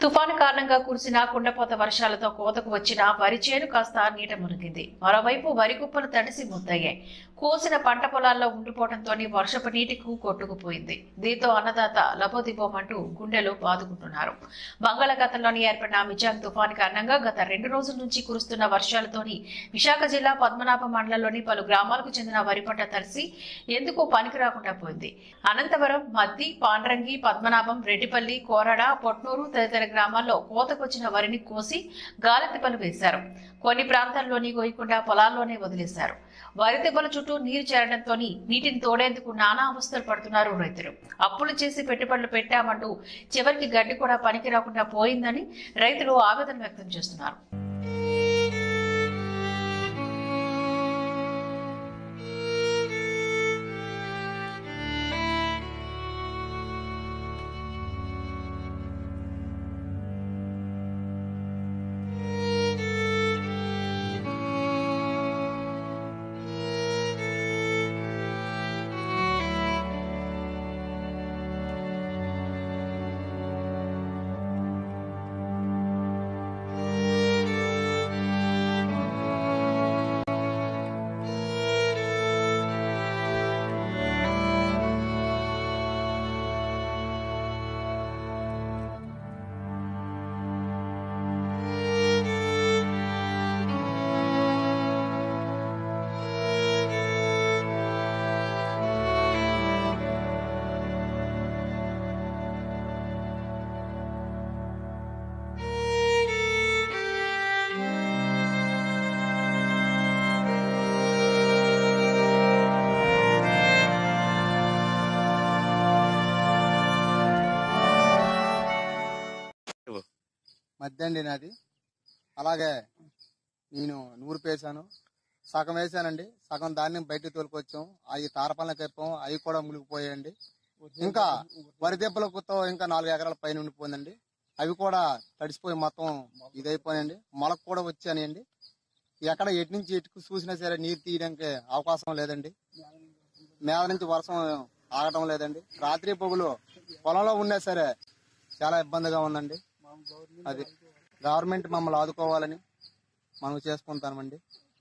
తుఫాను కారణంగా కురిసిన కుండపోత వర్షాలతో కోతకు వచ్చిన వరి చేను కాస్త నీట మునిగింది మరోవైపు వరి కుప్పలు తడిసి ముద్దయ్యాయి కోసిన పంట పొలాల్లో ఉండిపోవడంతో వర్షపు నీటికి కొట్టుకుపోయింది దీంతో అన్నదాత లబోదిబోమంటూ గుండెలు బాదుకుంటున్నారు బంగాళాఖాతంలోని ఏర్పడిన మిజాంగ్ తుఫాను కారణంగా గత రెండు రోజుల నుంచి కురుస్తున్న వర్షాలతోని విశాఖ జిల్లా పద్మనాభ మండలంలోని పలు గ్రామాలకు చెందిన వరి పంట తడిసి ఎందుకు పనికి రాకుండా పోయింది అనంతవరం మద్ది పాండ్రంగి పద్మనాభం రెడ్డిపల్లి కోరడ పొట్నూరు తదితర గ్రామాల్లో కోతకొచ్చిన వరిని కోసి గాలి తిప్పలు వేశారు కొన్ని ప్రాంతాల్లోని కోయకుండా పొలాల్లోనే వదిలేశారు వరి దెబ్బల చుట్టూ నీరు చేరడంతో నీటిని తోడేందుకు నానా అవస్థలు పడుతున్నారు రైతులు అప్పులు చేసి పెట్టుబడులు పెట్టామంటూ చివరికి గడ్డి కూడా పనికి రాకుండా పోయిందని రైతులు ఆవేదన వ్యక్తం చేస్తున్నారు మధ్య అండి నాది అలాగే నేను నూరు పేసాను సగం వేసానండి సగం ధాన్యం బయటకు తోలుకొచ్చాం అవి తారపల్లి కప్పాం అవి కూడా మునిగిపోయాయండి ఇంకా వరి దెబ్బలతో ఇంకా నాలుగు ఎకరాల పైన ఉండిపోయిందండి అవి కూడా తడిసిపోయి మొత్తం ఇదైపోయాయండి మొలకు కూడా వచ్చాయండి ఎక్కడ ఎటు నుంచి ఎటుకు చూసినా సరే నీరు తీయడానికి అవకాశం లేదండి మేద నుంచి వర్షం ఆగటం లేదండి రాత్రి పొగులు పొలంలో ఉన్నా సరే చాలా ఇబ్బందిగా ఉందండి అది గవర్నమెంట్ మమ్మల్ని ఆదుకోవాలని మనం చేసుకుంటామండి